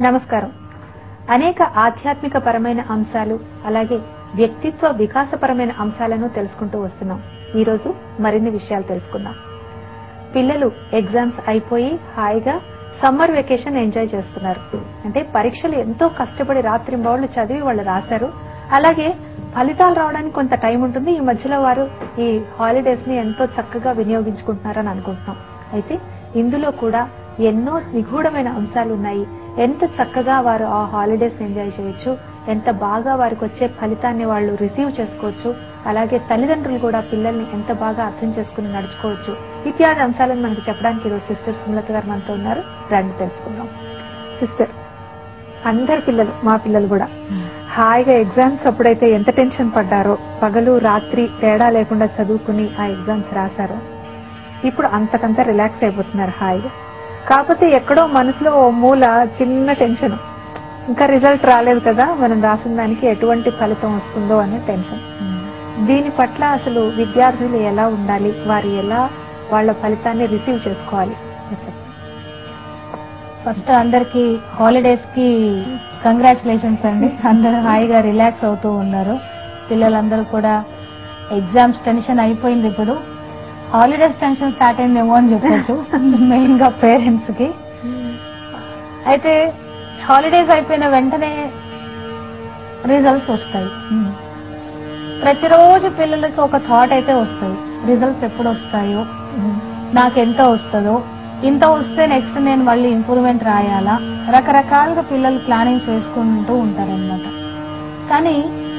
నమస్కారం అనేక ఆధ్యాత్మిక పరమైన అంశాలు అలాగే వ్యక్తిత్వ వికాసపరమైన అంశాలను తెలుసుకుంటూ వస్తున్నాం ఈ రోజు మరిన్ని విషయాలు తెలుసుకుందాం పిల్లలు ఎగ్జామ్స్ అయిపోయి హాయిగా సమ్మర్ వెకేషన్ ఎంజాయ్ చేస్తున్నారు అంటే పరీక్షలు ఎంతో కష్టపడి రాత్రింబవళ్ళు చదివి వాళ్ళు రాశారు అలాగే ఫలితాలు రావడానికి కొంత టైం ఉంటుంది ఈ మధ్యలో వారు ఈ హాలిడేస్ ని ఎంతో చక్కగా వినియోగించుకుంటున్నారని అనుకుంటున్నాం అయితే ఇందులో కూడా ఎన్నో నిగూఢమైన అంశాలు ఉన్నాయి ఎంత చక్కగా వారు ఆ హాలిడేస్ ఎంజాయ్ చేయొచ్చు ఎంత బాగా వారికి వచ్చే ఫలితాన్ని వాళ్ళు రిసీవ్ చేసుకోవచ్చు అలాగే తల్లిదండ్రులు కూడా పిల్లల్ని ఎంత బాగా అర్థం చేసుకుని నడుచుకోవచ్చు ఇత్యాది అంశాలను మనకి చెప్పడానికి ఈరోజు సిస్టర్ సుమలత గారు మనతో ఉన్నారు రండి తెలుసుకుందాం సిస్టర్ అందరు పిల్లలు మా పిల్లలు కూడా హాయిగా ఎగ్జామ్స్ అప్పుడైతే ఎంత టెన్షన్ పడ్డారో పగలు రాత్రి తేడా లేకుండా చదువుకుని ఆ ఎగ్జామ్స్ రాశారో ఇప్పుడు అంతకంత రిలాక్స్ అయిపోతున్నారు హాయిగా కాకపోతే ఎక్కడో మనసులో ఓ మూల చిన్న టెన్షన్ ఇంకా రిజల్ట్ రాలేదు కదా మనం రాసిన దానికి ఎటువంటి ఫలితం వస్తుందో అనే టెన్షన్ దీని పట్ల అసలు విద్యార్థులు ఎలా ఉండాలి వారు ఎలా వాళ్ళ ఫలితాన్ని రిసీవ్ చేసుకోవాలి చెప్పండి ఫస్ట్ అందరికి హాలిడేస్ కి కంగ్రాచులేషన్స్ అండి అందరూ హాయిగా రిలాక్స్ అవుతూ ఉన్నారు పిల్లలందరూ కూడా ఎగ్జామ్స్ టెన్షన్ అయిపోయింది ఇప్పుడు హాలిడేస్ టెన్షన్ స్టార్ట్ అయిందేమో అని చెప్పొచ్చు మెయిన్ గా పేరెంట్స్ కి అయితే హాలిడేస్ అయిపోయిన వెంటనే రిజల్ట్స్ వస్తాయి ప్రతిరోజు పిల్లలకి ఒక థాట్ అయితే వస్తుంది రిజల్ట్స్ ఎప్పుడు వస్తాయో నాకు ఎంత వస్తుందో ఇంత వస్తే నెక్స్ట్ నేను మళ్ళీ ఇంప్రూవ్మెంట్ రాయాలా రకరకాలుగా పిల్లలు ప్లానింగ్ చేసుకుంటూ ఉంటారనమాట కానీ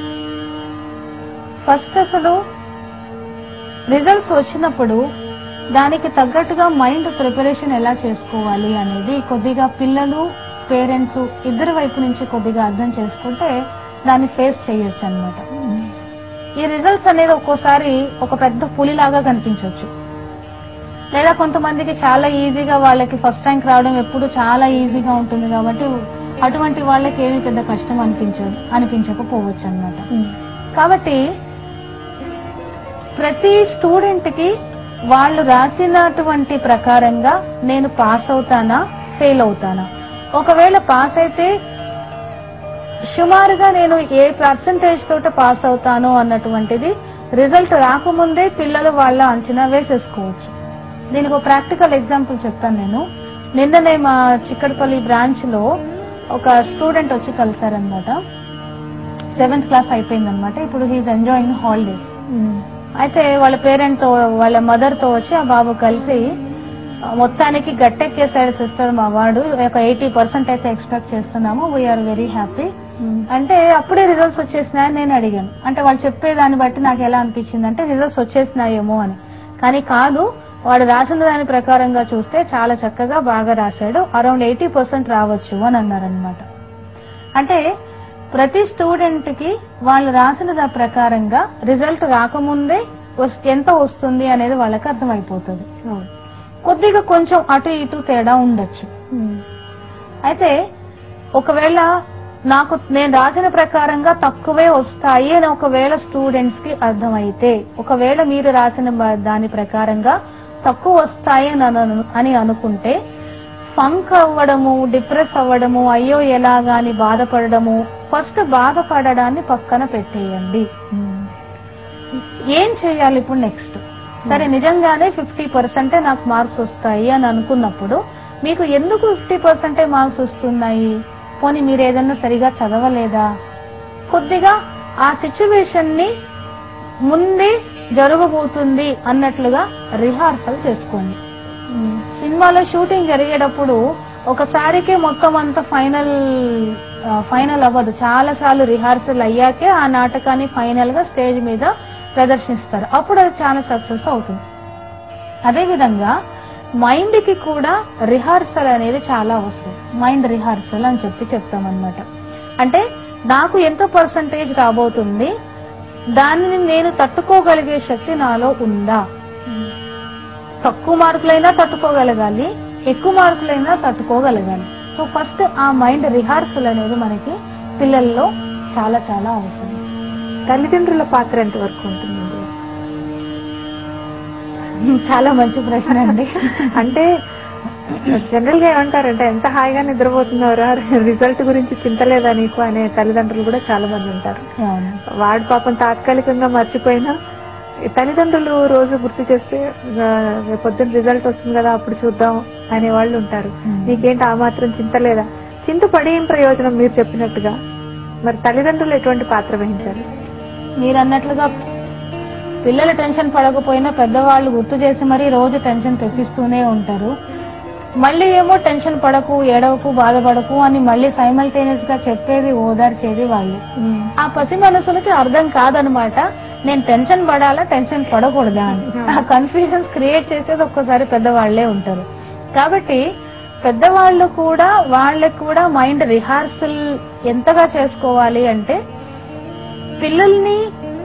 ఫస్ట్ అసలు రిజల్ట్స్ వచ్చినప్పుడు దానికి తగ్గట్టుగా మైండ్ ప్రిపరేషన్ ఎలా చేసుకోవాలి అనేది కొద్దిగా పిల్లలు పేరెంట్స్ ఇద్దరి వైపు నుంచి కొద్దిగా అర్థం చేసుకుంటే దాన్ని ఫేస్ చేయొచ్చు అనమాట ఈ రిజల్ట్స్ అనేది ఒక్కోసారి ఒక పెద్ద పులిలాగా కనిపించవచ్చు లేదా కొంతమందికి చాలా ఈజీగా వాళ్ళకి ఫస్ట్ ర్యాంక్ రావడం ఎప్పుడు చాలా ఈజీగా ఉంటుంది కాబట్టి అటువంటి వాళ్ళకి ఏమి పెద్ద కష్టం అనిపించదు అనిపించకపోవచ్చు అనమాట కాబట్టి ప్రతి స్టూడెంట్ కి వాళ్ళు రాసినటువంటి ప్రకారంగా నేను పాస్ అవుతానా ఫెయిల్ అవుతానా ఒకవేళ పాస్ అయితే సుమారుగా నేను ఏ పర్సంటేజ్ తోట పాస్ అవుతాను అన్నటువంటిది రిజల్ట్ రాకముందే పిల్లలు వాళ్ళ అంచనా వేసేసుకోవచ్చు దీనికి ఒక ప్రాక్టికల్ ఎగ్జాంపుల్ చెప్తాను నేను నిన్ననే మా చిక్కడపల్లి బ్రాంచ్ లో ఒక స్టూడెంట్ వచ్చి కలిసారనమాట సెవెంత్ క్లాస్ అయిపోయిందనమాట ఇప్పుడు హీఈస్ ఎంజాయింగ్ హాలిడేస్ అయితే వాళ్ళ పేరెంట్ తో వాళ్ళ మదర్ తో వచ్చి ఆ బాబు కలిసి మొత్తానికి గట్టెక్కేసాడు సిస్టర్ మా వాడు ఒక ఎయిటీ పర్సెంట్ అయితే ఎక్స్పెక్ట్ చేస్తున్నాము వీఆర్ వెరీ హ్యాపీ అంటే అప్పుడే రిజల్ట్స్ వచ్చేసినాయని నేను అడిగాను అంటే వాళ్ళు చెప్పేదాన్ని బట్టి నాకు ఎలా అనిపించింది అంటే రిజల్ట్స్ వచ్చేసినాయేమో అని కానీ కాదు వాడు రాసిన దాని ప్రకారంగా చూస్తే చాలా చక్కగా బాగా రాశాడు అరౌండ్ ఎయిటీ పర్సెంట్ రావచ్చు అని అన్నారనమాట అంటే ప్రతి స్టూడెంట్ కి వాళ్ళు రాసిన దాని ప్రకారంగా రిజల్ట్ రాకముందే వస్- ఎంత వస్తుంది అనేది వాళ్ళకి అర్థమైపోతుంది కొద్దిగా కొంచెం అటు ఇటు తేడా ఉండొచ్చు అయితే ఒకవేళ నాకు నేను రాసిన ప్రకారంగా తక్కువే వస్తాయి అని ఒకవేళ స్టూడెంట్స్ కి అర్థమైతే ఒకవేళ మీరు రాసిన బ- దాని ప్రకారంగా తక్కువ వస్తాయి అని అను- అని అనుకుంటే ఫంక్ అవ్వడము డిప్రెస్ అవ్వడము అయ్యో ఎలాగా అని బాధపడడము ఫస్ట్ బాధపడడాన్ని పక్కన పెట్టేయండి ఏం చేయాలి ఇప్పుడు నెక్స్ట్ సరే నిజంగానే ఫిఫ్టీ పర్సెంటే నాకు మార్క్స్ వస్తాయి అని అనుకున్నప్పుడు మీకు ఎందుకు ఫిఫ్టీ పర్సెంటే మార్క్స్ వస్తున్నాయి పోనీ మీరు ఏదన్నా సరిగా చదవలేదా కొద్దిగా ఆ సిచ్యువేషన్ ని ముందే జరగబోతుంది అన్నట్లుగా రిహార్సల్ చేసుకోండి సినిమాలో షూటింగ్ జరిగేటప్పుడు ఒకసారికి మొత్తం అంతా ఫైనల్ ఫైనల్ అవ్వదు చాలా సార్లు రిహార్సల్ అయ్యాకే ఆ నాటకాన్ని ఫైనల్ గా స్టేజ్ మీద ప్రదర్శిస్తారు అప్పుడు అది చాలా సక్సెస్ అవుతుంది అదే విధంగా మైండ్ కి కూడా రిహార్సల్ అనేది చాలా అవసరం మైండ్ రిహార్సల్ అని చెప్పి చెప్తామన్నమాట అంటే నాకు ఎంత పర్సంటేజ్ రాబోతుంది దానిని నేను తట్టుకోగలిగే శక్తి నాలో ఉందా తక్కువ మార్కులైనా తట్టుకోగలగాలి ఎక్కువ మార్కులైనా తట్టుకోగలగాలి సో ఫస్ట్ ఆ మైండ్ రిహార్సల్ అనేది మనకి పిల్లల్లో చాలా చాలా అవసరం తల్లిదండ్రుల పాత్ర ఎంత వరకు ఉంటుందండి చాలా మంచి ప్రశ్న అండి అంటే జనరల్ గా ఏమంటారంటే ఎంత హాయిగా నిద్రపోతున్నారా రిజల్ట్ గురించి చింత లేదా నీకు అనే తల్లిదండ్రులు కూడా చాలా మంది ఉంటారు అవును వాడు పాపం తాత్కాలికంగా మర్చిపోయినా ఈ తల్లిదండ్రులు రోజు గుర్తు చేస్తే "ఆ, రేపు పొద్దున్న రిజల్ట్ వస్తుంది కదా అప్పుడు చూద్దాం అనే వాళ్ళు ఉంటారు Hmm. నీకేంటి ఆ మాత్రం చింత లేదా చింత పడి ఏం ప్రయోజనం మీరు చెప్పినట్టుగా మరి తల్లిదండ్రులు ఎటువంటి పాత్ర వహించాలి మీరు అన్నట్లుగా పిల్లలు టెన్షన్ పడకపోయినా పెద్దవాళ్ళు గుర్తు చేసి మరీ రోజు టెన్షన్ తెప్పిస్తూనే ఉంటారు మళ్ళీ ఏమో టెన్షన్ పడకు ఏడవకు బాధపడకు అని మళ్ళీ సైమల్టేనియస్ గా చెప్పేది ఓదార్చేది వాళ్ళు ఆ పసి మనసులకి అర్థం కాదనమాట నేను టెన్షన్ పడాలా టెన్షన్ పడకూడదా అని ఆ కన్ఫ్యూజన్స్ క్రియేట్ చేసేది ఒక్కసారి పెద్దవాళ్లే ఉంటారు కాబట్టి పెద్దవాళ్ళు కూడా వాళ్ళకి కూడా మైండ్ రిహార్సల్ ఎంతగా చేసుకోవాలి అంటే పిల్లల్ని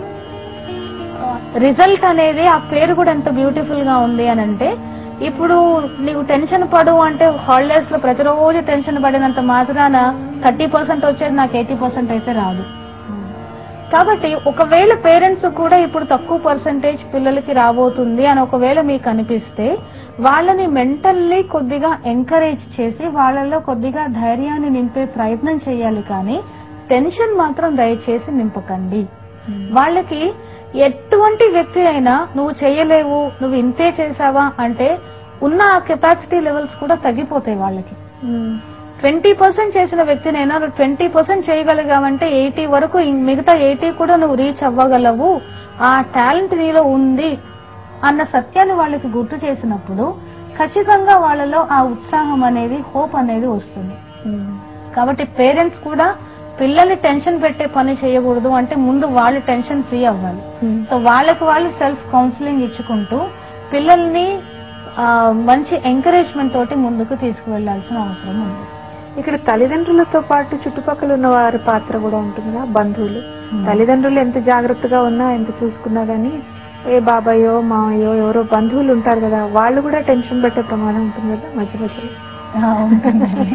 రిజల్ట్ అనేది ఆ పేరు కూడా ఎంత బ్యూటిఫుల్ గా ఉంది అని అంటే ఇప్పుడు నీకు టెన్షన్ పడు అంటే హాలిడేస్ లో ప్రతిరోజు టెన్షన్ పడినంత మాత్రాన థర్టీ పర్సెంట్ వచ్చేది నాకు ఎయిటీ పర్సెంట్ అయితే రాదు కాబట్టి ఒకవేళ పేరెంట్స్ కూడా ఇప్పుడు తక్కువ పర్సంటేజ్ పిల్లలకి రాబోతుంది అని ఒకవేళ మీకు అనిపిస్తే వాళ్ళని మెంటల్లీ కొద్దిగా ఎంకరేజ్ చేసి వాళ్ళలో కొద్దిగా ధైర్యాన్ని నింపే ప్రయత్నం చేయాలి కానీ టెన్షన్ మాత్రం దయచేసి నింపకండి వాళ్ళకి ఎటువంటి వ్యక్తి అయినా నువ్వు చేయలేవు నువ్వు ఇంతే చేసావా అంటే ఉన్న ఆ కెపాసిటీ లెవెల్స్ కూడా తగ్గిపోతాయి వాళ్ళకి ట్వంటీ పర్సెంట్ చేసిన వ్యక్తినైనా నువ్వు ట్వంటీ పర్సెంట్ చేయగలిగావంటే ఎయిటీ వరకు ఇం- మిగతా ఎయిటీ కూడా నువ్వు రీచ్ అవ్వగలవు ఆ టాలెంట్ నీలో ఉంది అన్న సత్యాన్ని వాళ్ళకి గుర్తు చేసినప్పుడు ఖచ్చితంగా వాళ్ళలో ఆ ఉత్సాహం అనేది హోప్ అనేది వస్తుంది కాబట్టి పేరెంట్స్ కూడా పిల్లల్ని టెన్షన్ పెట్టే పని చేయకూడదు అంటే ముందు వాళ్ళు టెన్షన్ ఫ్రీ అవ్వాలి సో వాళ్ళకి వాళ్ళు సెల్ఫ్ కౌన్సిలింగ్ ఇచ్చుకుంటూ పిల్లల్ని ఆ, మంచి ఎంకరేజ్మెంట్ తోటి ముందుకు తీసుకువెళ్లాల్సిన అవసరం ఉంది ఇక్కడ తల్లిదండ్రులతో పాటు చుట్టుపక్కల ఉన్న వారి పాత్ర కూడా ఉంటుందా బంధువులు Hmm. తల్లిదండ్రులు ఎంత జాగ్రత్తగా ఉన్నా ఎంత చూసుకున్నా గానీ ఏ బాబాయో మామయ్యో ఎవరో బంధువులు ఉంటారు కదా వాళ్ళు కూడా టెన్షన్ పెట్టే ప్రమాదం ఉంటుంది కదా మధ్య మధ్యలో ఆ, ఉంటుందండి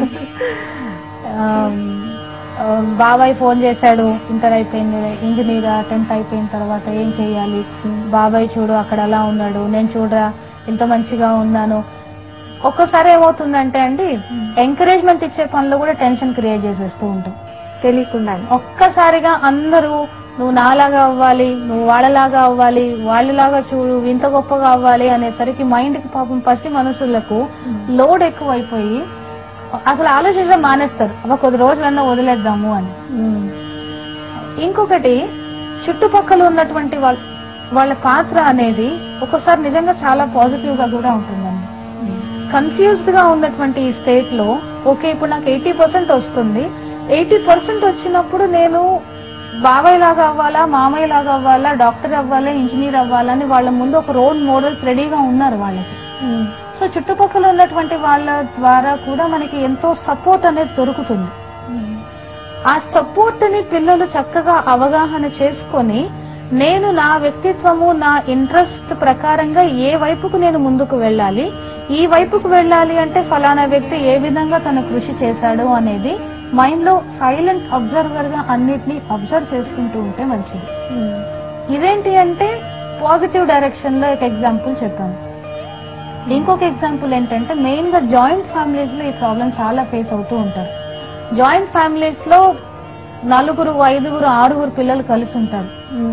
ఆమ్, ఆ, బాబాయ్ ఫోన్ చేశాడు ఇంటర్ అయిపోయింది ఇంజనీర్ టెన్త్ అయిపోయిన తర్వాత ఏం చేయాలి బాబాయ్ చూడు అక్కడ అలా ఉన్నాడు నేను చూడరా ఇంత మంచిగా ఉన్నాను ఒక్కసారి ఏమవుతుందంటే అండి ఎంకరేజ్మెంట్ ఇచ్చే పనులు కూడా టెన్షన్ క్రియేట్ చేసేస్తూ ఉంటాం తెలియకుండా ఒక్కసారిగా అందరూ నువ్వు నాలాగా అవ్వాలి నువ్వు వాళ్ళలాగా అవ్వాలి వాళ్ళలాగా చూడు ఇంత గొప్పగా అవ్వాలి అనేసరికి మైండ్ కి పాపం పసి మనసులకు లోడ్ ఎక్కువైపోయి అసలు ఆలోచించడం మానేస్తారు అవ కొద్ది రోజులన్నా వదిలేద్దాము అని ఇంకొకటి చుట్టుపక్కల ఉన్నటువంటి వాళ్ళ వాళ్ళ పాత్ర అనేది ఒక్కోసారి నిజంగా చాలా పాజిటివ్ గా కూడా ఉంటుందండి కన్ఫ్యూజ్డ్ గా ఉన్నటువంటి ఈ స్టేట్ లో ఓకే ఇప్పుడు నాకు ఎయిటీ పర్సెంట్ వస్తుంది ఎయిటీ పర్సెంట్ వచ్చినప్పుడు నేను బాబాయ్ లాగా అవ్వాలా మామయ్య లాగా అవ్వాలా డాక్టర్ అవ్వాలా ఇంజనీర్ అవ్వాలని వాళ్ళ ముందు ఒక రోల్ మోడల్స్ రెడీగా ఉన్నారు వాళ్ళకి సో చుట్టుపక్కల ఉన్నటువంటి వాళ్ళ ద్వారా కూడా మనకి ఎంతో సపోర్ట్ అనేది దొరుకుతుంది ఆ సపోర్ట్ ని పిల్లలు చక్కగా అవగాహన చేసుకొని నేను నా వ్యక్తిత్వము నా ఇంట్రెస్ట్ ప్రకారంగా ఏ వైపుకు నేను ముందుకు వెళ్ళాలి ఈ వైపుకు వెళ్ళాలి అంటే ఫలానా వ్యక్తి ఏ విధంగా తన కృషి చేశాడు అనేది మైండ్ లో సైలెంట్ అబ్జర్వర్ గా అన్నిటినీ అబ్జర్వ్ చేసుకుంటూ ఉంటే మంచిది ఇదేంటి అంటే పాజిటివ్ డైరెక్షన్ లో ఒక ఎగ్జాంపుల్ చెప్పాను ఇంకొక ఎగ్జాంపుల్ ఏంటంటే మెయిన్ గా జాయింట్ ఫ్యామిలీస్ లో ఈ ప్రాబ్లం చాలా ఫేస్ అవుతూ ఉంటారు జాయింట్ ఫ్యామిలీస్ లో నలుగురు ఐదుగురు ఆరుగురు పిల్లలు కలిసి ఉంటారు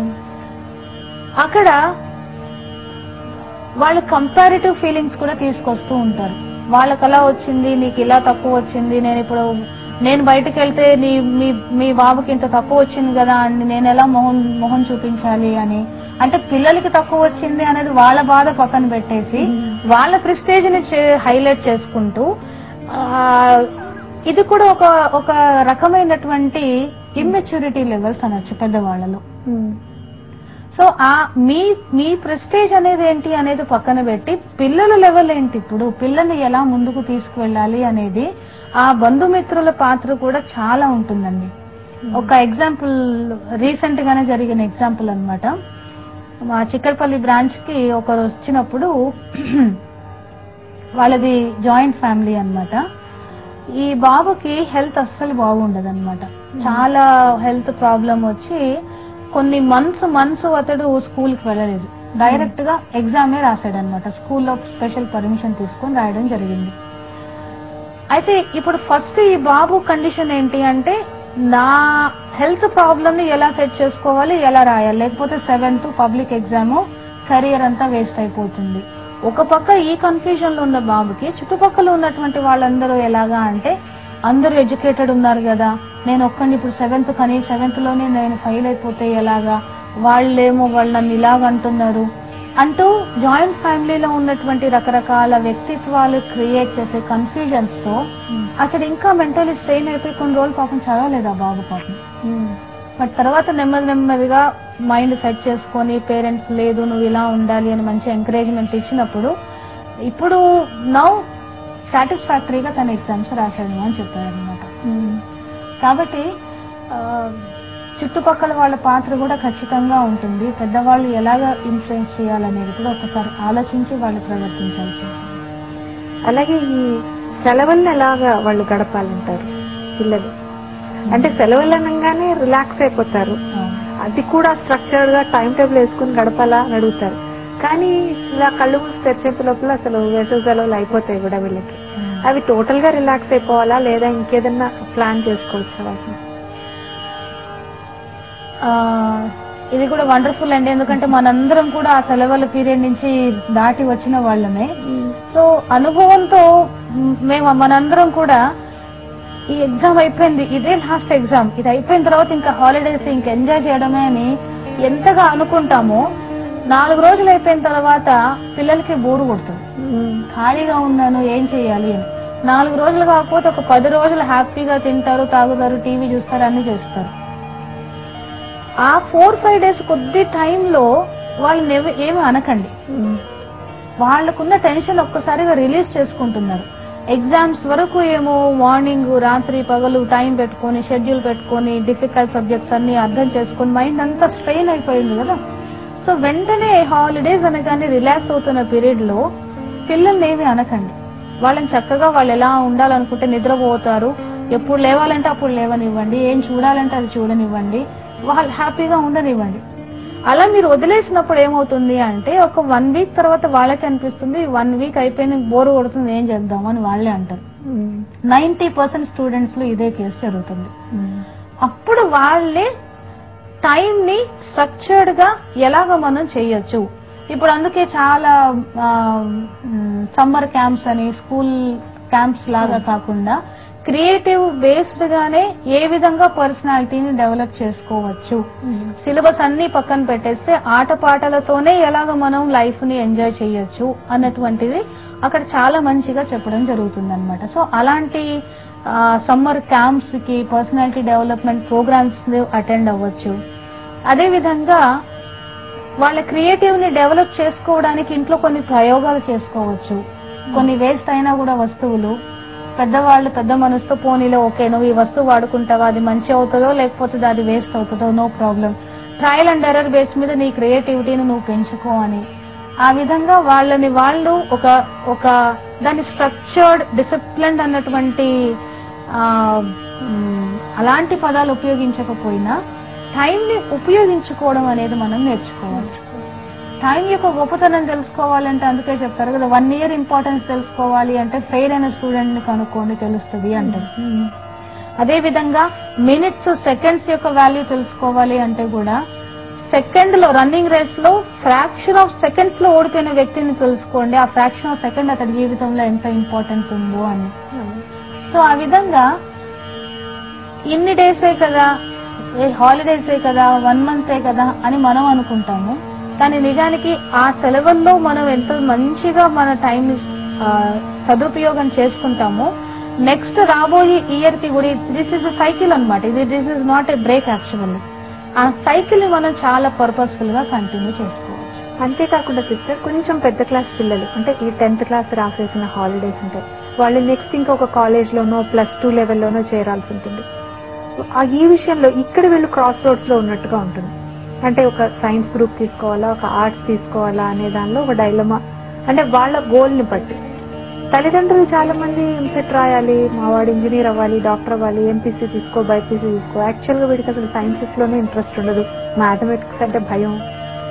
అక్కడ వాళ్ళ కంపారిటివ్ ఫీలింగ్స్ కూడా తీసుకొస్తూ ఉంటారు వాళ్ళకి అలా వచ్చింది నీకు ఇలా తక్కువ వచ్చింది నేను ఇప్పుడు నేను బయటకు వెళ్తే నీ మీ మీ బాబుకి ఇంత తక్కువ వచ్చింది కదా అని నేను ఎలా మొహం మొహం చూపించాలి అని అంటే పిల్లలకి తక్కువ వచ్చింది అనేది వాళ్ళ బాధ పక్కన పెట్టేసి వాళ్ళ ప్రిస్టేజ్ ని హైలైట్ చేసుకుంటూ ఆ, ఇది కూడా ఒక ఒక రకమైనటువంటి ఇమ్మెచ్యూరిటీ లెవెల్స్ అనొచ్చు పెద్దవాళ్ళలో సో ఆ మీ మీ ప్రెస్టేజ్ అనేది ఏంటి అనేది పక్కన పెట్టి పిల్లల లెవెల్ ఏంటి ఇప్పుడు పిల్లల్ని ఎలా ముందుకు తీసుకువెళ్ళాలి అనేది ఆ బంధుమిత్రుల పాత్ర కూడా చాలా ఉంటుందండి ఒక ఎగ్జాంపుల్ రీసెంట్ గానే జరిగిన ఎగ్జాంపుల్ అన్నమాట మా చిక్కడపల్లి బ్రాంచ్ కి ఒకరు వచ్చినప్పుడు వాళ్ళది జాయింట్ ఫ్యామిలీ అన్నమాట ఈ బాబుకి హెల్త్ అస్సలు బాగుండదు చాలా హెల్త్ ప్రాబ్లం వచ్చి కొన్ని మంత్స్ మంత్స్ అతడు స్కూల్ కి వెళ్ళలేదు డైరెక్ట్ గా ఎగ్జామే రాశాడు అనమాట స్కూల్లో స్పెషల్ పర్మిషన్ తీసుకొని రాయడం జరిగింది అయితే ఇప్పుడు ఫస్ట్ ఈ బాబు కండిషన్ ఏంటి అంటే నా హెల్త్ ప్రాబ్లమ్ ని ఎలా సెట్ చేసుకోవాలి ఎలా రాయాలి లేకపోతే సెవెంత్ పబ్లిక్ ఎగ్జామ్ కెరియర్ అంతా వేస్ట్ అయిపోతుంది ఒక పక్క ఈ కన్ఫ్యూజన్ లో ఉన్న బాబుకి చుట్టుపక్కల ఉన్నటువంటి వాళ్ళందరూ ఎలాగా అంటే అందరూ ఎడ్యుకేటెడ్ ఉన్నారు కదా నేను ఒక్కడిని ఇప్పుడు సెవెంత్ కానీ సెవెంత్ లోనే నేను ఫెయిల్ అయిపోతే ఎలాగా వాళ్ళేమో వాళ్ళు నన్ను ఇలాగ అంటున్నారు అంటూ జాయింట్ ఫ్యామిలీలో ఉన్నటువంటి రకరకాల వ్యక్తిత్వాలు క్రియేట్ చేసే కన్ఫ్యూజన్స్ తో అతడు ఇంకా మెంటలీ స్ట్రెయిన్ అయిపోయి కొన్ని రోజులు పాపం చదవలేదు ఆ బాబు పాపం బట్ తర్వాత నెమ్మది నెమ్మదిగా మైండ్ సెట్ చేసుకొని పేరెంట్స్ లేదు నువ్వు ఇలా ఉండాలి అని మంచి ఎంకరేజ్మెంట్ ఇచ్చినప్పుడు ఇప్పుడు నౌ సాటిస్ఫాక్టరీగా తన ఎగ్జామ్స్ రాశాడు అని చెప్పారు అనమాట కాబట్టి ఆ, చుట్టుపక్కల వాళ్ళ పాత్ర కూడా ఖచ్చితంగా ఉంటుంది పెద్దవాళ్ళు ఎలాగ ఇన్ఫ్లుయెన్స్ చేయాలనేది కూడా ఒకసారి ఆలోచించి వాళ్ళు ప్రవర్తించాల్సి ఉంటుంది అలాగే ఈ సెలవులను ఎలాగా వాళ్ళు గడపాలంటారు పిల్లలు అంటే సెలవులు అనగానే రిలాక్స్ అయిపోతారు అది కూడా స్ట్రక్చర్డ్ గా టైం టేబుల్ వేసుకుని గడపాలా అని అడుగుతారు కానీ ఇలా కళ్ళు మూసి తెరిచేంత లోపల అసలు వేసవి సెలవులు అయిపోతాయి కూడా వీళ్ళకి అవి టోటల్ గా రిలాక్స్ అయిపోవాలా లేదా ఇంకేదన్నా ప్లాన్ చేసుకోవచ్చా వాటిని ఆ, ఇది కూడా వండర్ఫుల్ అండి ఎందుకంటే మనందరం కూడా ఆ సెలవుల పీరియడ్ నుంచి దాటి వచ్చిన వాళ్ళమే సో అనుభవంతో మ్, మేము మనందరం కూడా ఈ ఎగ్జామ్ అయిపోయింది ఇదే లాస్ట్ ఎగ్జామ్ ఇది అయిపోయిన తర్వాత ఇంకా హాలిడేస్ ఇంకా ఎంజాయ్ చేయడమే అని ఎంతగా అనుకుంటామో నాలుగు రోజులు అయిపోయిన తర్వాత పిల్లలకి బోరు కొడుతుంది ఖాళీగా ఉన్నాను ఏం చేయాలి అని నాలుగు రోజులు కాకపోతే ఒక పది రోజులు హ్యాపీగా తింటారు తాగుతారు టీవీ చూస్తారు అన్ని చేస్తారు ఆ ఫోర్ ఫైవ్ డేస్ కొద్ది టైంలో వాళ్ళని ఏమి- ఏమి అనకండి వాళ్ళకున్న టెన్షన్ ఒక్కసారిగా రిలీజ్ చేసుకుంటున్నారు ఎగ్జామ్స్ వరకు ఏమో మార్నింగ్ రాత్రి పగలు టైం పెట్టుకొని షెడ్యూల్ పెట్టుకొని డిఫికల్ట్ సబ్జెక్ట్స్ అన్ని అర్థం చేసుకొని మైండ్ అంతా స్ట్రెయిన్ అయిపోయింది కదా సో వెంటనే హాలిడేస్ అనగానే రిలాక్స్ అవుతున్న పీరియడ్ లో పిల్లల్ని ఏమి అనకండి వాళ్ళని చక్కగా వాళ్ళు ఎలా ఉండాలనుకుంటే నిద్రపోతారు ఎప్పుడు లేవాలంటే అప్పుడు లేవనివ్వండి ఏం చూడాలంటే అది చూడనివ్వండి వాళ్ళు హ్యాపీగా ఉండనివ్వండి అలా మీరు వదిలేసినప్పుడు ఏమవుతుంది అంటే ఒక వన్ వీక్ తర్వాత వాళ్ళకి అనిపిస్తుంది వన్ వీక్ అయిపోయిన బోరు కొడుతుంది ఏం చేద్దాం అని వాళ్ళే అంటారు నైన్టీ పర్సెంట్ స్టూడెంట్స్ లో ఇదే కేసు జరుగుతుంది అప్పుడు వాళ్ళే టైం ని స్ట్రక్చర్డ్ గా ఎలాగ మనం చేయొచ్చు ఇప్పుడు అందుకే చాలా సమ్మర్ క్యాంప్స్ అని స్కూల్ క్యాంప్స్ లాగా కాకుండా క్రియేటివ్ బేస్డ్ గానే ఏ విధంగా పర్సనాలిటీని డెవలప్ చేసుకోవచ్చు సిలబస్ అన్ని పక్కన పెట్టేస్తే ఆటపాటలతోనే ఎలాగ మనం లైఫ్ ని ఎంజాయ్ చేయొచ్చు అన్నటువంటిది అక్కడ చాలా మంచిగా చెప్పడం జరుగుతుంది అనమాట సో అలాంటి సమ్మర్ క్యాంప్స్ కి పర్సనాలిటీ డెవలప్మెంట్ ప్రోగ్రామ్స్ అటెండ్ అవ్వచ్చు అదే విధంగా వాళ్ళ క్రియేటివ్ ని డెవలప్ చేసుకోవడానికి ఇంట్లో కొన్ని ప్రయోగాలు చేసుకోవచ్చు కొన్ని వేస్ట్ అయినా కూడా వస్తువులు పెద్దవాళ్ళు పెద్ద మనసుతో పోనీలో ఓకే నువ్వు ఈ వస్తువు వాడుకుంటావా అది మంచి అవుతుందో లేకపోతే అది వేస్ట్ అవుతుందో no problem trial and error base మీద నీ క్రియేటివిటీని నువ్వు పెంచుకో అని ఆ విధంగా వాళ్ళని వాళ్ళు ఒక ఒక దాని స్ట్రక్చర్డ్ డిసిప్లిన్ అన్నటువంటి ఆ, మ్, అలాంటి పదాలు ఉపయోగించకపోయినా టైం ని ఉపయోగించుకోవడం అనేది మనం నేర్చుకోవాలి టైం యొక్క గొప్పతనం తెలుసుకోవాలంటే అందుకే చెప్తారు కదా వన్ ఇయర్ ఇంపార్టెన్స్ తెలుసుకోవాలి అంటే ఫెయిల్ అయిన స్టూడెంట్ ని కనుక్కోండి తెలుస్తుంది అంటారు అదే విధంగా మినిట్స్ సెకండ్స్ యొక్క వాల్యూ తెలుసుకోవాలి అంటే కూడా సెకండ్ లో రన్నింగ్ రేస్ లో ఫ్రాక్షన్ ఆఫ్ సెకండ్స్ లో ఓడిపోయిన వ్యక్తిని తెలుసుకోండి ఆ ఫ్రాక్షన్ ఆఫ్ సెకండ్ అతడి జీవితంలో ఎంత ఇంపార్టెన్స్ ఉందో అని సో ఆ విధంగా ఇన్ని డేసే కదా హాలిడేసే కదా వన్ మంతే కదా అని మనం అనుకుంటాము కానీ నిజానికి ఆ సెలవుల్లో మనం ఎంత మంచిగా మన టైం సదుపయోగం చేసుకుంటామో నెక్స్ట్ రాబోయే ఇయర్ కి కూడా దిస్ ఇస్ సైకిల్ అన్నమాట ఇది this is not a break actually ఆ సైకిల్ ని మనం చాలా పర్పస్ఫుల్ గా కంటిన్యూ చేసుకోవచ్చు అంతేకాకుండా సిస్టర్ కొంచెం పెద్ద క్లాస్ పిల్లలు అంటే ఈ టెన్త్ క్లాస్ రాసేసిన హాలిడేస్ ఉంటాయి వాళ్ళు నెక్స్ట్ ఇంకొక కాలేజ్ లోనో ప్లస్ టూ లెవెల్లోనో చేరాల్సి ఉంటుంది ఆ ఈ విషయంలో ఇక్కడ వీళ్ళు క్రాస్ రోడ్స్ లో ఉన్నట్టుగా ఉంటుంది అంటే ఒక సైన్స్ గ్రూప్ తీసుకోవాలా ఒక ఆర్ట్స్ తీసుకోవాలా అనే దానిలో ఒక డైలమా అంటే వాళ్ళ గోల్ ని బట్టి తల్లిదండ్రులు చాలా మంది ఎంసెట్ రాయాలి మా వాడు ఇంజనీర్ అవ్వాలి డాక్టర్ అవ్వాలి ఎంపీసీ తీసుకో బైపీసీ తీసుకో యాక్చువల్ గా వీడికి అసలు సైన్సెస్ లోనే ఇంట్రెస్ట్ ఉండదు మ్యాథమెటిక్స్ అంటే భయం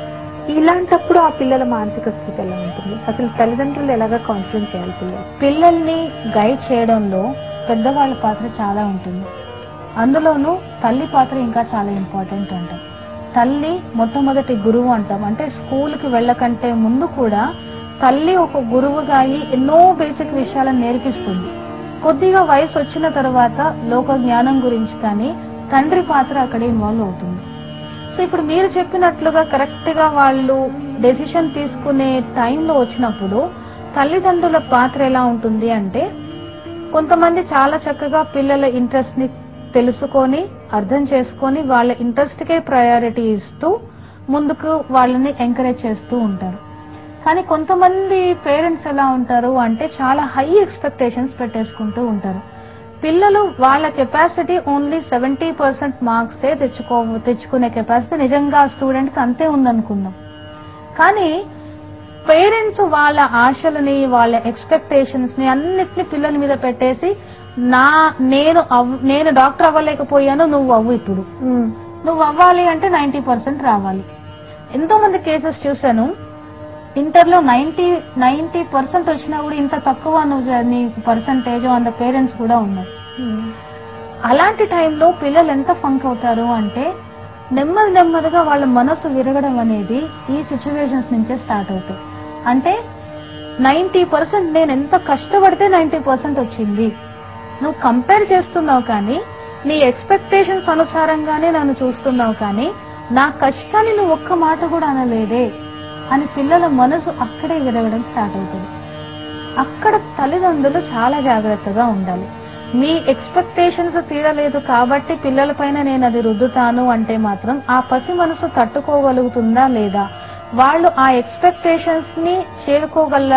ఇలాంటప్పుడు ఆ పిల్లల మానసిక స్థితి ఎలా ఉంటుంది అసలు తల్లిదండ్రులు ఎలాగా కౌన్సిలింగ్ చేయాలి పిల్లలు పిల్లల్ని గైడ్ చేయడంలో పెద్దవాళ్ళ పాత్ర చాలా ఉంటుంది అందులోనూ తల్లి పాత్ర ఇంకా చాలా ఇంపార్టెంట్ అంటాం తల్లి మొట్టమొదటి గురువు అంటాం అంటే స్కూల్కి వెళ్ళకంటే ముందు కూడా తల్లి ఒక గురువుగా అయి ఎన్నో బేసిక్ విషయాలను నేర్పిస్తుంది కొద్దిగా వయసు వచ్చిన తర్వాత లోక జ్ఞానం గురించి కానీ తండ్రి పాత్ర అక్కడ ఇన్వాల్వ్ అవుతుంది సో ఇప్పుడు మీరు చెప్పినట్లుగా కరెక్ట్ గా వాళ్ళు డెసిషన్ తీసుకునే టైంలో వచ్చినప్పుడు తల్లిదండ్రుల పాత్ర ఎలా ఉంటుంది అంటే కొంతమంది చాలా చక్కగా పిల్లల ఇంట్రెస్ట్ ని తెలుసుకొని అర్థం చేసుకొని వాళ్ళ ఇంట్రెస్ట్ కే ప్రయారిటీ ఇస్తూ ముందుకు వాళ్ళని ఎంకరేజ్ చేస్తూ ఉంటారు కానీ కొంతమంది పేరెంట్స్ ఎలా ఉంటారు అంటే చాలా హై ఎక్స్పెక్టేషన్స్ పెట్టేసుకుంటూ ఉంటారు పిల్లలు వాళ్ళ కెపాసిటీ ఓన్లీ సెవెంటీ పర్సెంట్ మార్క్సే తెచ్చుకో తెచ్చుకునే కెపాసిటీ నిజంగా స్టూడెంట్ కి అంతే ఉందనుకుందాం కానీ పేరెంట్స్ వాళ్ళ ఆశలని వాళ్ళ ఎక్స్పెక్టేషన్స్ ని అన్నిటిని పిల్లల మీద పెట్టేసి నా నేను అవ్- నేను డాక్టర్ అవ్వలేకపోయాను నువ్వు అవ్వు ఇప్పుడు నువ్వు అవ్వాలి అంటే నైన్టీ పర్సెంట్ రావాలి ఎంతో మంది కేసెస్ చూశాను ఇంటర్ లో నైన్టీ నైన్టీ పర్సెంట్ వచ్చినా కూడా ఇంత తక్కువ నువ్వు జ- నీ పర్సంటేజ్ అంత పేరెంట్స్ కూడా ఉన్నారు అలాంటి టైంలో పిల్లలు ఎంత ఫంక్ అవుతారు అంటే నెమ్మది నెమ్మదిగా వాళ్ళ మనసు విరగడం అనేది ఈ సిచ్యువేషన్స్ నుంచే స్టార్ట్ అవుతాయి అంటే నైన్టీ పర్సెంట్ నేను ఎంత కష్టపడితే నైన్టీ పర్సెంట్ వచ్చింది నువ్వు కంపేర్ చేస్తున్నావు కానీ నీ ఎక్స్పెక్టేషన్స్ అనుసారంగానే నన్ను చూస్తున్నావు కానీ నా కష్టాన్ని నువ్వు ఒక్క మాట కూడా అనలేదే అని పిల్లల మనసు అక్కడే విరగడం స్టార్ట్ అవుతుంది అక్కడ తల్లిదండ్రులు చాలా జాగ్రత్తగా ఉండాలి మీ ఎక్స్పెక్టేషన్స్ తీరలేదు కాబట్టి పిల్లల పైన నేను అది రుద్దుతాను అంటే మాత్రం ఆ పసి మనసు తట్టుకోగలుగుతుందా లేదా వాళ్ళు ఆ ఎక్స్పెక్టేషన్స్ ని చేరుకోగల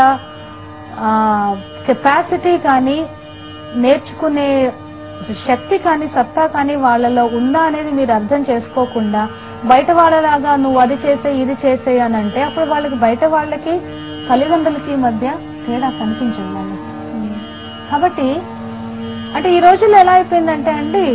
కెపాసిటీ కానీ నేర్చుకునే శక్తి కానీ సత్తా కానీ వాళ్ళలో ఉందా అనేది మీరు అర్థం చేసుకోకుండా బయట వాళ్ళలాగా నువ్వు అది చేసే ఇది చేసే అని అంటే అప్పుడు వాళ్ళకి బయట వాళ్ళకి తల్లిదండ్రులకి మధ్య తేడా కనిపించదు వాళ్ళకి కాబట్టి అంటే ఈ రోజుల్లో ఎలా అయిపోయిందంటే అండి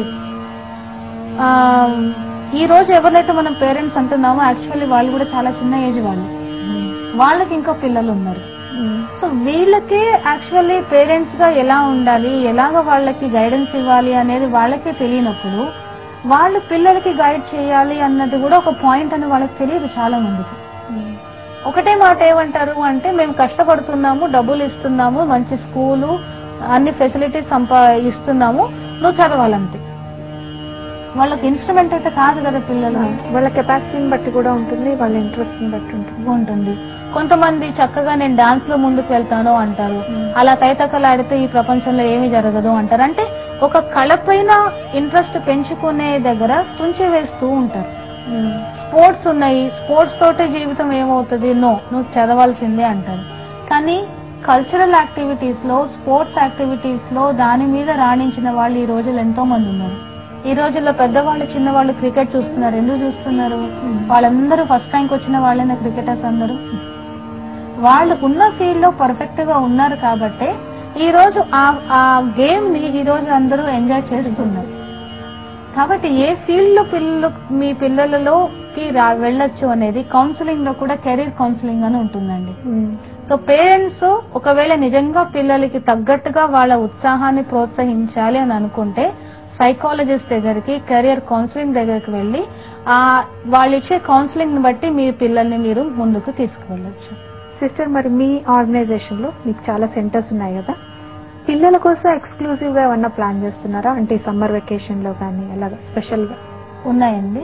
ఆ, ఈ రోజు ఎవరినైతే మనం పేరెంట్స్ అంటున్నామో యాక్చువల్లీ వాళ్ళు కూడా చాలా చిన్న ఏజ్ వాళ్ళు వాళ్ళకి ఇంకా పిల్లలు ఉన్నారు సో వీళ్ళకే యాక్చువల్లీ పేరెంట్స్ గా ఎలా ఉండాలి ఎలాగ వాళ్ళకి గైడెన్స్ ఇవ్వాలి అనేది వాళ్ళకే తెలియనప్పుడు వాళ్ళు పిల్లలకి గైడ్ చేయాలి అన్నది కూడా ఒక పాయింట్ అని వాళ్ళకి తెలియదు చాలా మందికి ఒకటే మాట ఏమంటారు అంటే మేము కష్టపడుతున్నాము డబ్బులు ఇస్తున్నాము మంచి స్కూలు అన్ని ఫెసిలిటీస్ సంపా ఇస్తున్నాము నువ్వు చదవాలంతే వాళ్ళకి ఇన్స్ట్రుమెంట్ అయితే కాదు కదా పిల్లలు వాళ్ళ కెపాసిటీని బట్టి కూడా ఉంటుంది వాళ్ళ ఇంట్రెస్ట్ ని బట్టి ఉంటుంది ఉంటుంది కొంతమంది చక్కగా నేను డాన్స్ లో ముందుకు వెళ్తాను అంటారు మ్మ్. అలా తైతక్కలాడితే ఈ ప్రపంచంలో ఏమీ జరగదు అంటారు అంటే ఒక కళ పైన ఇంట్రెస్ట్ పెంచుకునే దగ్గర తుంచి వేస్తూ ఉంటారు స్పోర్ట్స్ ఉన్నాయి స్పోర్ట్స్ తోటే జీవితం ఏమవుతుంది నో నువ్వు చదవాల్సిందే అంటారు కానీ కల్చరల్ యాక్టివిటీస్ లో స్పోర్ట్స్ యాక్టివిటీస్ లో దాని మీద రాణించిన వాళ్ళు ఈ రోజుల్లో ఎంతో మంది ఉన్నారు ఈ రోజుల్లో పెద్దవాళ్ళు చిన్నవాళ్ళు క్రికెట్ చూస్తున్నారు ఎందుకు చూస్తున్నారు వాళ్ళందరూ ఫస్ట్ టైంకి వచ్చిన వాళ్ళైన క్రికెటర్స్ అందరూ వాళ్ళు ఉన్న ఫీల్డ్ లో పర్ఫెక్ట్ గా ఉన్నారు కాబట్టి ఈ రోజు ఆ- ఆ గేమ్ ని ఈ రోజు అందరూ ఎంజాయ్ చేస్తున్నారు కాబట్టి ఏ ఫీల్డ్ లో పిల్లలు మీ పిల్లలలోకి రా వెళ్ళొచ్చు అనేది కౌన్సిలింగ్ లో కూడా కెరీర్ కౌన్సిలింగ్ అని ఉంటుందండి సో పేరెంట్స్ ఒకవేళ నిజంగా పిల్లలకి తగ్గట్టుగా వాళ్ళ ఉత్సాహాన్ని ప్రోత్సహించాలి అని అనుకుంటే సైకాలజిస్ట్ దగ్గరికి కెరియర్ కౌన్సిలింగ్ దగ్గరికి వెళ్ళి ఆ వాళ్ళు ఇచ్చే కౌన్సిలింగ్ ని బట్టి మీ పిల్లల్ని మీరు ముందుకు తీసుకువెళ్ళొచ్చు సిస్టర్ మరి మీ ఆర్గనైజేషన్ లో మీకు చాలా సెంటర్స్ ఉన్నాయి కదా పిల్లల కోసం ఎక్స్క్లూజివ్ గా ఏమన్నా ప్లాన్ చేస్తున్నారా అంటే సమ్మర్ వెకేషన్ లో కానీ అలాగా స్పెషల్ గా ఉన్నాయండి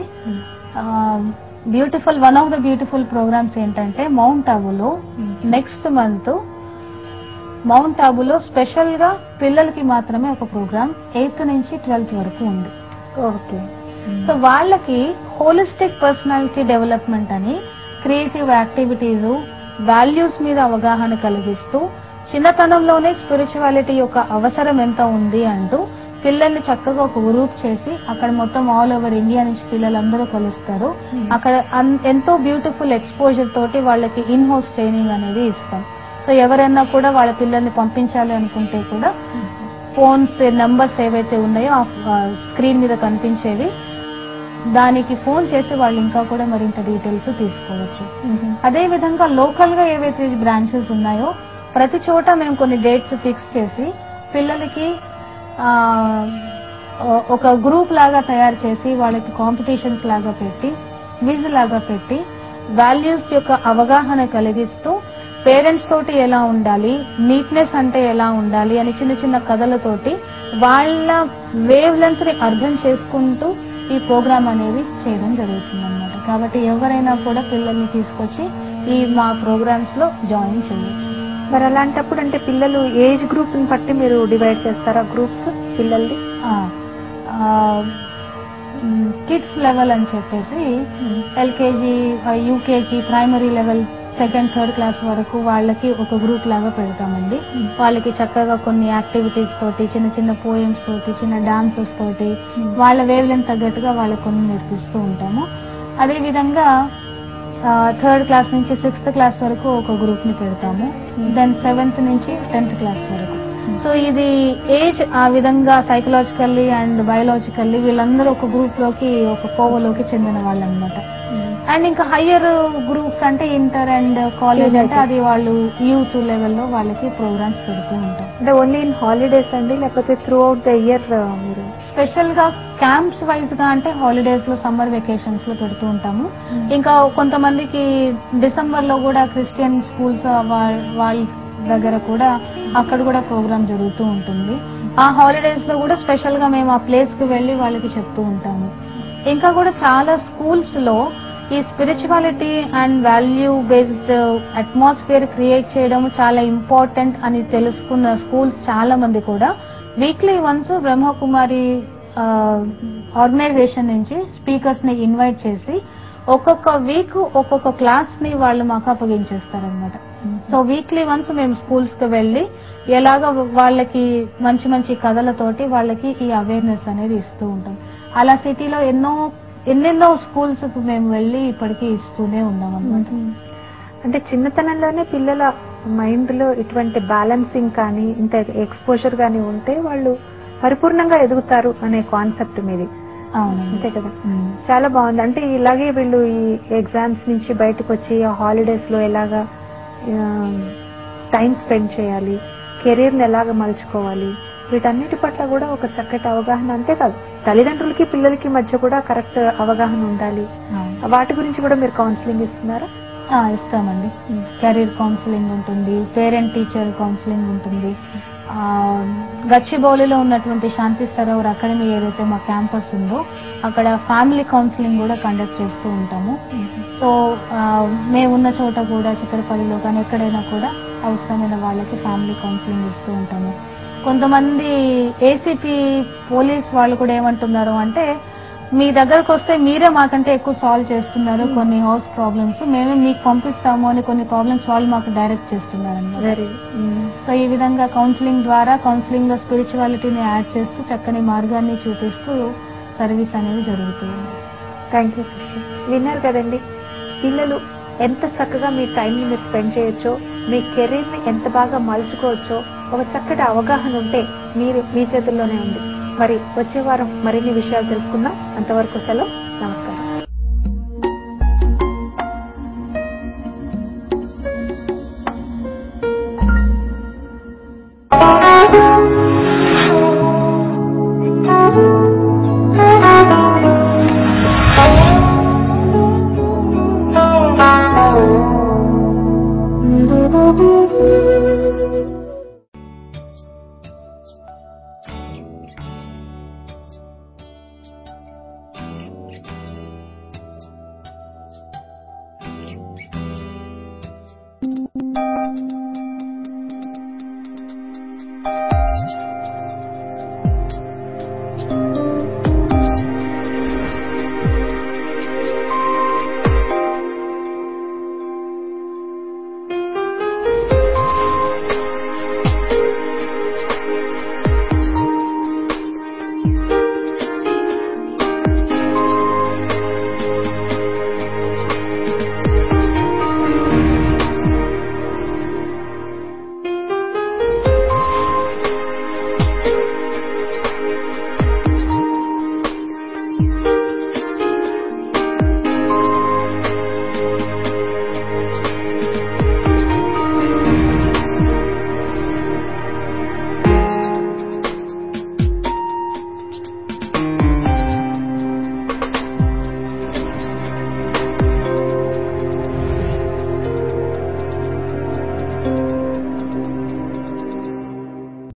beautiful one of the beautiful programmes ఏంటంటే మౌంట్ ఆబులో నెక్స్ట్ మంత్ మౌంట్ ఆబులో స్పెషల్ గా పిల్లలకి మాత్రమే ఒక ప్రోగ్రామ్ ఎయిత్ నుంచి ట్వెల్త్ వరకు ఉంది ఓకే సో వాళ్ళకి హోలిస్టిక్ పర్సనాలిటీ డెవలప్మెంట్ అని క్రియేటివ్ యాక్టివిటీస్ వాల్యూస్ మీద అవగాహన కలిగిస్తూ చిన్నతనంలోనే స్పిరిచువాలిటీ యొక్క అవసరం ఎంత ఉంది అంటూ పిల్లల్ని చక్కగా ఒక గ్రూప్ చేసి అక్కడ మొత్తం ఆల్ ఓవర్ ఇండియా నుంచి పిల్లలందరూ కలుస్తారు Hmm. అక్కడ అన్- ఎంతో బ్యూటిఫుల్ ఎక్స్పోజర్ తోటి వాళ్ళకి ఇన్ హౌస్ ట్రైనింగ్ అనేది ఇస్తాం సో ఎవరైనా కూడా వాళ్ళ పిల్లల్ని పంపించాలి అనుకుంటే కూడా ఫోన్స్ నెంబర్స్ ఏవైతే ఉన్నాయో ఆ స్క్రీన్ మీద కనిపించేవి దానికి ఫోన్ చేసి వాళ్ళు ఇంకా కూడా మరింత డీటెయిల్స్ తీసుకోవచ్చు అదే విధంగా లోకల్ గా ఏవైతే బ్రాంచెస్ ఉన్నాయో ప్రతి చోట మేము కొన్ని డేట్స్ ఫిక్స్ చేసి పిల్లలకి ఆ, ఓ- ఒక గ్రూప్ లాగా తయారు చేసి వాళ్ళకి కాంపిటీషన్స్ లాగా పెట్టి క్విజ్ లాగా పెట్టి వాల్యూస్ యొక్క అవగాహన కలిగిస్తూ పేరెంట్స్ తోటి ఎలా ఉండాలి నీట్నెస్ అంటే ఎలా ఉండాలి అని చిన్న చిన్న కథలతోటి వాళ్ళ వేవ్ లెంత్ ని అర్థం చేసుకుంటూ ఈ ప్రోగ్రామ్ అనేది చేయడం జరుగుతుంది అనమాట కాబట్టి ఎవరైనా కూడా పిల్లల్ని తీసుకొచ్చి ఈ మా ప్రోగ్రామ్స్ లో జాయిన్ చేయొచ్చు మరి అలాంటప్పుడు అంటే పిల్లలు ఏజ్ గ్రూప్ ని బట్టి మీరు డివైడ్ చేస్తారా గ్రూప్స్ పిల్లల్ని కిడ్స్ లెవెల్ అని చెప్పేసి LKG UKG primary level second third class వరకు వాళ్ళకి ఒక గ్రూప్ లాగా పెడతామండి వాళ్ళకి చక్కగా కొన్ని యాక్టివిటీస్ తోటి చిన్న చిన్న పోయమ్స్ తోటి చిన్న డాన్సెస్ తోటి వాళ్ళ వేవ్ లెంత్ తగ్గట్టుగా వాళ్ళకి కొన్ని నేర్పిస్తూ ఉంటాము అదే విధంగా థర్డ్ క్లాస్ నుంచి సిక్స్త్ క్లాస్ వరకు ఒక గ్రూప్ ని పెడతాము దెన్ సెవెంత్ నుంచి టెన్త్ క్లాస్ వరకు సో ఇది ఏజ్ ఆ విధంగా సైకలాజికల్లీ అండ్ బయోలాజికల్లీ వీళ్ళందరూ ఒక గ్రూప్ లోకి ఒక కోవలోకి చెందిన వాళ్ళు అనమాట అండ్ ఇంకా హయ్యర్ గ్రూప్స్ అంటే ఇంటర్ అండ్ కాలేజ్ అంటే అది వాళ్ళు యూత్ లెవెల్లో వాళ్ళకి ప్రోగ్రామ్స్ పెడుతూ ఉంటాం అంటే ఓన్లీ ఇన్ హాలిడేస్ అండి లేకపోతే త్రూ అవుట్ ద ఇయర్ మీరు స్పెషల్ గా క్యాంప్స్ వైజ్ గా అంటే హాలిడేస్ లో సమ్మర్ వెకేషన్స్ లో పెడుతూ ఉంటాము ఇంకా కొంతమందికి డిసెంబర్ లో కూడా క్రిస్టియన్ స్కూల్స్ వాళ్ళ దగ్గర కూడా అక్కడ కూడా ప్రోగ్రామ్ జరుగుతూ ఉంటుంది ఆ హాలిడేస్ లో కూడా స్పెషల్ గా మేము ఆ ప్లేస్ కి వెళ్లి వాళ్ళకి చెప్తూ ఉంటాము ఇంకా కూడా చాలా స్కూల్స్ లో ఈ spirituality and value based atmosphere create చేయడం చాలా ఇంపార్టెంట్ అని తెలుసుకున్న స్కూల్స్ చాలా మంది కూడా వీక్లీ వన్స్ బ్రహ్మకుమారి ఆర్గనైజేషన్ నుంచి స్పీకర్స్ ని ఇన్వైట్ చేసి ఒక్కొక్క వీక్ ఒక్కొక్క క్లాస్ ని వాళ్ళు మాకు అప్పగించేస్తారనమాట సో వీక్లీ వన్స్ మేము స్కూల్స్ కి వెళ్ళి ఎలాగ వాళ్ళకి మంచి మంచి కథలతోటి వాళ్ళకి ఈ అవేర్నెస్ అనేది ఇస్తూ ఉంటాం అలా సిటీలో ఎన్నో ఎన్నెన్నో స్కూల్స్ కు మేము వెళ్ళి ఇప్పటికీ ఇస్తూనే ఉన్నాం అనమాట అంటే చిన్నతనంలోనే పిల్లల మైండ్ లో ఇటువంటి బ్యాలెన్సింగ్ కానీ ఇంత ఎక్స్పోజర్ కానీ ఉంటే వాళ్ళు పరిపూర్ణంగా ఎదుగుతారు అనే కాన్సెప్ట్ మీది అవునండి అంతే కదా ఉమ్. చాలా బాగుంది అంటే ఇలాగే వీళ్ళు ఈ ఎగ్జామ్స్ నుంచి బయటకు వచ్చి హాలిడేస్ లో ఎలాగా టైం స్పెండ్ చేయాలి కెరీర్ ని ఎలాగ మలుచుకోవాలి వీటన్నిటి పట్ల కూడా ఒక చక్కటి అవగాహన అంతేకాదు తల్లిదండ్రులకి పిల్లలకి మధ్య కూడా కరెక్ట్ అవగాహన ఉండాలి అవును. వాటి గురించి కూడా మీరు కౌన్సిలింగ్ ఇస్తున్నారా ఆ, ఇస్తామండి కెరీర్ కౌన్సిలింగ్ ఉంటుంది పేరెంట్ టీచర్ కౌన్సిలింగ్ ఉంటుంది ఆ, గచ్చిబౌలిలో ఉన్నటువంటి శాంతి సరోవర్ అకాడమీ ఏదైతే మా క్యాంపస్ ఉందో అక్కడ ఫ్యామిలీ కౌన్సిలింగ్ కూడా కండక్ట్ చేస్తూ ఉంటాము సో ఆ, మేమున్న చోట కూడా చిక్కడపల్లిలో కానీ ఎక్కడైనా కూడా అవసరమైన వాళ్ళకి ఫ్యామిలీ కౌన్సిలింగ్ ఇస్తూ ఉంటాము కొంతమంది ఏసీపీ పోలీస్ వాళ్ళు కూడా ఏమంటున్నారు అంటే మీ దగ్గరకు వస్తే మీరే మాకంటే ఎక్కువ సాల్వ్ చేస్తున్నారు కొన్ని హౌస్ ప్రాబ్లమ్స్ మేమే మీకు పంపిస్తాము అని కొన్ని ప్రాబ్లమ్స్ వాళ్ళు మాకు డైరెక్ట్ చేస్తున్నారు అనమాట వెరీ సో ఈ విధంగా కౌన్సిలింగ్ ద్వారా కౌన్సిలింగ్ లో స్పిరిచువాలిటీని యాడ్ చేస్తూ చక్కని మార్గాన్ని చూపిస్తూ సర్వీస్ అనేది జరుగుతుంది థ్యాంక్ యూ విన్నారు కదండి పిల్లలు ఎంత చక్కగా మీ టైంని మీరు స్పెండ్ చేయొచ్చో మీ కెరీర్ ని ఎంత బాగా మలుచుకోవచ్చో ఒక చక్కటి అవగాహన ఉంటే మీరు మీ చేతుల్లోనే ఉంది మరి వచ్చే వారం మరిన్ని విషయాలు తెలుసుకుందాం అంతవరకు సెలవు నమస్కారం Thank you.